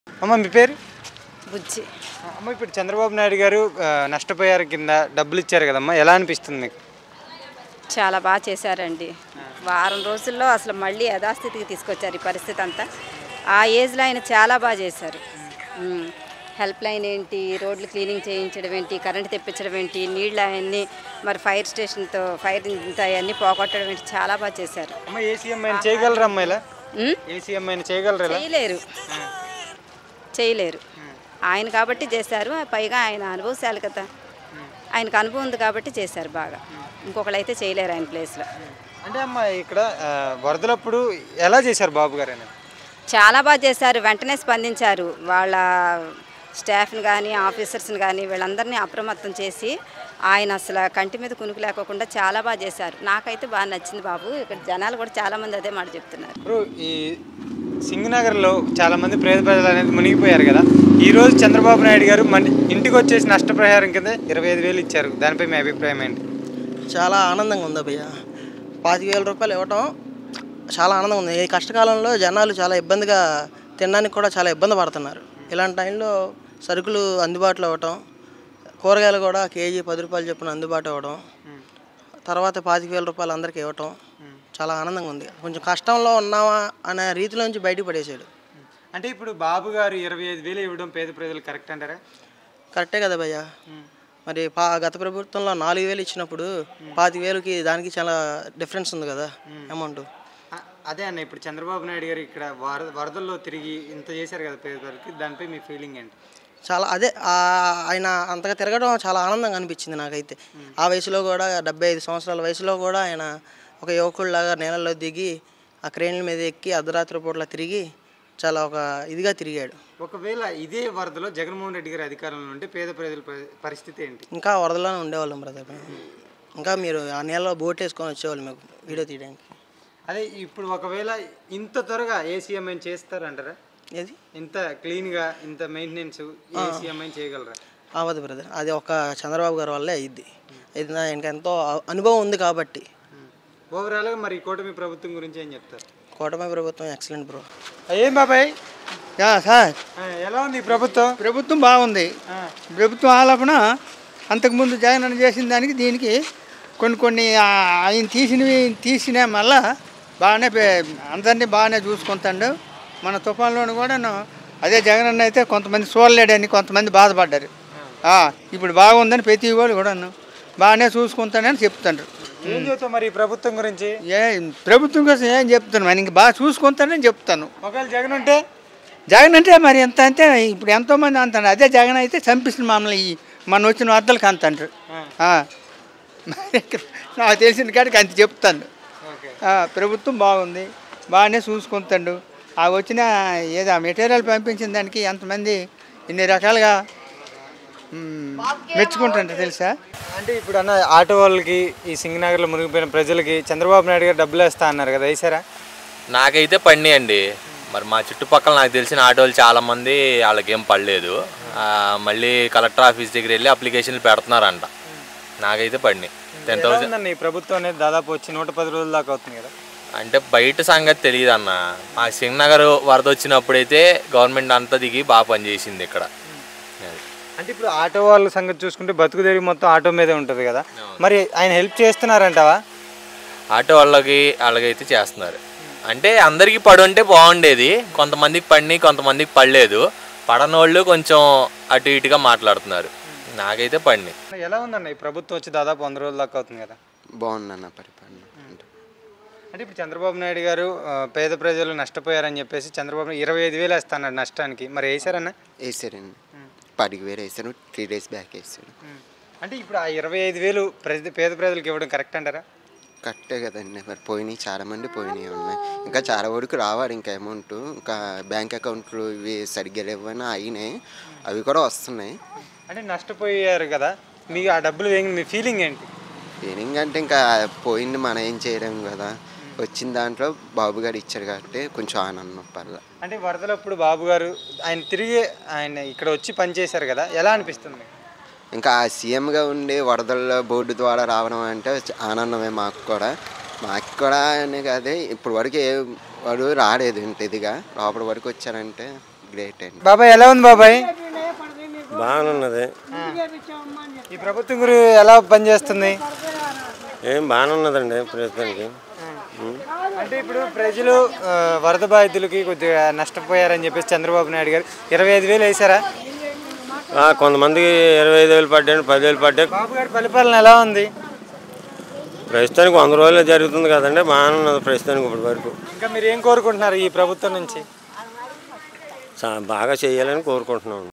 అమ్మ మీ పేరు బుజ్జి అమ్మ ఇప్పుడు చంద్రబాబు నాయుడు గారు ఆ, నష్టపోయారు కింద డబ్బులు ఇచ్చారు కదమ్మా ఎలా అనిపిస్తుంది మీకు చాలా బాగా చేశారండి వారం రోజుల్లో అసలు మళ్ళీ యథాస్థితికి తీసుకొచ్చారు ఈ పరిస్థితి అంతా ఆ ఏజ్లో ఆయన చాలా బాగా చేశారు ఉమ్. హెల్ప్ లైన్ ఏంటి రోడ్లు క్లీనింగ్ చేయించడం ఏంటి కరెంట్ తెప్పించడం ఏంటి నీళ్ళు అవన్నీ మరి ఫైర్ స్టేషన్తో ఫైర్ ఇంత అవన్నీ పోగొట్టడం ఏంటి చాలా బాగా చేశారు అమ్మ ఏ సీఎం ఆయన చేయగలరా అమ్మ ఇలా ఉమ్? ఏ సీఎం ఆయన చేయగలరా ఇలా చేయలేరు చేయలేరు ఆయన కాబట్టి చేశారు పైగా ఆయన అనుభవశాలి కదా ఆయనకు అనుభవం ఉంది కాబట్టి చేశారు బాగా ఇంకొకళ్ళు అయితే చేయలేరు ఆయన ప్లేస్లో అంటే అమ్మ ఇక్కడ ఆ, వరదలప్పుడు ఎలా చేశారు బాబు గారు ఆయన చాలా బాగా చేశారు వెంటనే స్పందించారు వాళ్ళ స్టాఫ్ని కానీ ఆఫీసర్స్ని కానీ వీళ్ళందరినీ అప్రమత్తం చేసి ఆయన అసలు కంటి మీద కునుకు లేకోకుండా చాలా బాగా చేశారు నాకైతే బాగా నచ్చింది బాబు ఇక్కడ జనాలు కూడా చాలామంది అదే మాట చెప్తున్నారు ఇప్పుడు ఈ సింగనగర్లో చాలా మంది పేద ప్రజలు అనేది మునిగిపోయారు కదా ఈ రోజు చంద్రబాబు నాయుడు గారు మన ఇంటికి వచ్చేసి నష్టపరిహారం కింద ఇరవై ఐదు వేలు ఇచ్చారు దానిపై మీ అభిప్రాయం ఏంటి చాలా ఆనందంగా ఉంది భయ్య పాతిక వేల రూపాయలు ఇవ్వటం చాలా ఆనందంగా ఉంది ఈ కష్టకాలంలో జనాలు చాలా ఇబ్బందిగా తినడానికి కూడా చాలా ఇబ్బంది పడుతున్నారు ఇలాంటి టైంలో సరుకులు అందుబాటులో ఇవ్వటం కూరగాయలు కూడా కేజీ పది రూపాయలు చొప్పున అందుబాటు ఇవ్వడం తర్వాత పాతిక వేల రూపాయలు అందరికీ ఇవ్వటం చాలా ఆనందంగా ఉంది కొంచెం కష్టంలో ఉన్నామా అనే రీతిలో నుంచి బయటకు పడేసాడు అంటే ఇప్పుడు బాబు గారు ఇరవై ఐదు వేలు ఇవ్వడం పేద ప్రజలు కరెక్ట్ అంటారా కరెక్టే కదా భయ్య మరి పా గత ప్రభుత్వంలో నాలుగు వేలు ఇచ్చినప్పుడు పాతిక వేలుకి దానికి చాలా డిఫరెన్స్ ఉంది కదా అమౌంట్ అ- అదే అన్న ఇప్పుడు చంద్రబాబు నాయుడు గారు ఇక్కడ వరద వరదల్లో తిరిగి ఇంత చేశారు కదా పేద ప్రజలకి దానిపై మీ ఫీలింగ్ ఏంటి చాలా అదే ఆ ఆయన అంతగా తిరగడం చాలా ఆనందంగా అనిపించింది నాకైతే ఆ వయసులో కూడా డెబ్బై ఐదు సంవత్సరాల వయసులో కూడా ఆయన ఒక యువకుడిలాగా నేలల్లో దిగి ఆ క్రేన్ల మీద ఎక్కి అర్ధరాత్రి పూట్ల తిరిగి చాలా ఒక ఇదిగా తిరిగాడు ఒకవేళ ఇదే వరదలో జగన్మోహన్ రెడ్డి గారి అధికారంలో ఉంటే పేద ప్రజల పరి- పరిస్థితి ఏంటి ఇంకా వరదలోనే ఉండేవాళ్ళం బ్రదర్ ఇంకా మీరు ఆ నీళ్ళలో బోట్ వేసుకొని వచ్చేవాళ్ళు మీకు వీడియో తీయడానికి అదే ఇప్పుడు ఒకవేళ ఇంత త్వరగా ఏ సీఎం అయినా చేస్తారంటారా ఏది ఇంత క్లీన్గా ఇంత మెయింటెనెన్స్ ఏ సీఎం అయినా చేయగలరా అవ్వదు బ్రదర్ అది ఒక చంద్రబాబు గారి వల్లే అయ్యిద్ది ఇది ఆయనకి ఎంతో అనుభవం ఉంది కాబట్టి ఓవరాల్గా మరి ఈ కూటమి ప్రభుత్వం గురించి ఏం చెప్తారు కూటమి ప్రభుత్వం ఎక్సలెంట్ బ్రో ఏం బాబాయ్ యా సార్ ఆ, ఎలా ఉంది ఈ ప్రభుత్వం ప్రభుత్వం బాగుంది ఆ, ప్రభుత్వం ఆలాపన అంతకుముందు జగన్ అన్న చేసిన దానికి దీనికి కొన్ని కొన్ని ఆ, ఆయన తీసినవి తీసిన మళ్ళా బాగానే పే- అందరినీ బాగానే చూసుకుంటాడు మన తుఫాన్లోను కూడాను అదే జగన్ అన్న అయితే కొంతమంది చూడలేడని కొంతమంది బాధపడ్డారు ఆ, ఇప్పుడు బాగుందని ప్రతి వాళ్ళు కూడాను బాగానే చూసుకుంటానని చెప్తాడు ఏం చెప్తావు మరి ఈ ప్రభుత్వం గురించి ఏ ప్రభుత్వం కోసం ఏం చెప్తాను మరి ఇంక బాగా చూసుకుంటానని చెప్తాను ఒకవేళ జగన్ ఉంటే జగన్ అంటే మరి ఎంత అంటే ఇప్పుడు ఎంతోమంది అంటారు అదే జగన్ అయితే చంపిస్తుంది మమ్మల్ని ఈ మన వచ్చిన వద్దలకి అంత అంటారు ఆ. మరి ఇక్కడ నాకు తెలిసిన కాడికి అంత చెప్తాను ఓకే ఆ, ప్రభుత్వం బాగుంది బాగానే చూసుకుంటాడు ఆ వచ్చిన ఏదో ఆ మెటీరియల్ పంపించిన దానికి ఎంతమంది ఇన్ని రకాలుగా మ్, మెచ్చుకుంటారు తెలుసా అంటే ఇప్పుడు అన్న ఆటో వాళ్ళకి ఈ సింగనగర్లో మునిగిపోయిన ప్రజలకి చంద్రబాబు నాయుడు గారు డబ్బులు వేస్తా అన్నారు కదా వేసారా నాకైతే పడినాయండి మరి మా చుట్టుపక్కల నాకు తెలిసిన ఆటోలు చాలా మంది వాళ్ళకేం పడలేదు ఆ, మళ్ళీ కలెక్టర్ ఆఫీస్ దగ్గర వెళ్ళి అప్లికేషన్లు పెడుతున్నారంట నాకైతే పడినాయి టెన్ ఎలా థౌసండ్ ఉందన్న ఈ ప్రభుత్వం అనేది దాదాపు వచ్చి నూట పది రోజుల దాకా అవుతుంది కదా అంటే బయట సంగతి తెలియదు అన్న ఆ సింగనగర్ వరద వచ్చినప్పుడైతే గవర్నమెంట్ అంతా దిగి బాగా పనిచేసింది ఇక్కడ అది. అంటే ఇప్పుడు ఆటో వాళ్ళ సంగతి చూసుకుంటే బతుకు తెరిగి మొత్తం ఆటో మీదే ఉంటుంది కదా మరి ఆయన హెల్ప్ చేస్తున్నారంటావా ఆటో వాళ్ళకి వాళ్ళకైతే చేస్తున్నారు అంటే అందరికీ పడి ఉంటే బాగుండేది కొంతమందికి పడినాయి కొంతమందికి పడలేదు పడనోళ్ళు కొంచెం అటు ఇటుగా మాట్లాడుతున్నారు నాకైతే పడినాయి ఎలా ఉందన్న ఈ ప్రభుత్వం వచ్చి దాదాపు వంద రోజుల దాకా అవుతుంది కదా బాగుందన్న పరిపాలన అంటే అంటే ఇప్పుడు చంద్రబాబు నాయుడు గారు ఆ, పేద ప్రజలు నష్టపోయారని చెప్పేసి చంద్రబాబు నాయుడు ఇరవై ఐదు వేలు వేస్తాన్నాడు నష్టానికి మరి వేసారన్న వేసారండి పదికి వేలు వేసారు త్రీ డేస్ బ్యాక్ వేసారు అంటే ఇప్పుడు ఆ ఇరవై ఐదు వేలు ప్రజ పేద ప్రజలకు ఇవ్వడం కరెక్ట్ అంటారా కరెక్టే కదండి మరి పోయినాయి చాలా మంది పోయినాయి ఉన్నాయి ఇంకా చాలా వరకు రావాలి ఇంకా అమౌంట్ ఇంకా బ్యాంక్ అకౌంట్లు ఇవి సరిగ్గా లేవని అయినాయి అవి కూడా వస్తున్నాయి అంటే నష్టపోయారు కదా మీకు ఆ డబ్బులు వేయండి మీ ఫీలింగ్ ఏంటి ఫీలింగ్ అంటే ఇంకా పోయింది మనం ఏం చేయలేం కదా వచ్చిన దాంట్లో బాబు గారు ఇచ్చారు కాబట్టి కొంచెం ఆనందం పర్ల అంటే వరదలప్పుడు బాబు గారు ఆయన తిరిగి ఆయన ఇక్కడ వచ్చి పనిచేశారు కదా ఎలా అనిపిస్తుంది ఇంకా ఆ సీఎంగా ఉండి వరదల్లో బోర్డు ద్వారా రావడం అంటే చ- ఆనందమే మాకు కూడా మాకు కూడా అనే కాదే ఇప్పుడు వరకు ఏ వాడు రాలేదు ఇంత ఇదిగా లోపల వరకు వచ్చారంటే గ్రేట్ అండి బాబాయ్ ఎలా ఉంది బాబాయ్ బాగానున్నది ఈ ప్రభుత్వం గురి ఎలా పనిచేస్తుంది ఏం బాగానున్నదండి ప్రస్తుతానికి అంటే ఇప్పుడు ప్రజలు ఆ, వరద బాధితులకి కొద్దిగా నష్టపోయారని చెప్పేసి చంద్రబాబు నాయుడు గారు ఇరవై ఐదు వేలు వేసారా ఆ, కొంతమందికి ఇరవై ఐదు వేలు పడ్డాయి పదివేలు పడ్డాయి బాబు గారి పరిపాలన ఎలా ఉంది ప్రస్తుతానికి వంద రోజులు జరుగుతుంది కదండి బాగానున్నది ప్రస్తుతానికి ఇప్పటి వరకు ఇంకా మీరు ఏం కోరుకుంటున్నారు ఈ ప్రభుత్వం నుంచి చా- బాగా చేయాలని కోరుకుంటున్నాం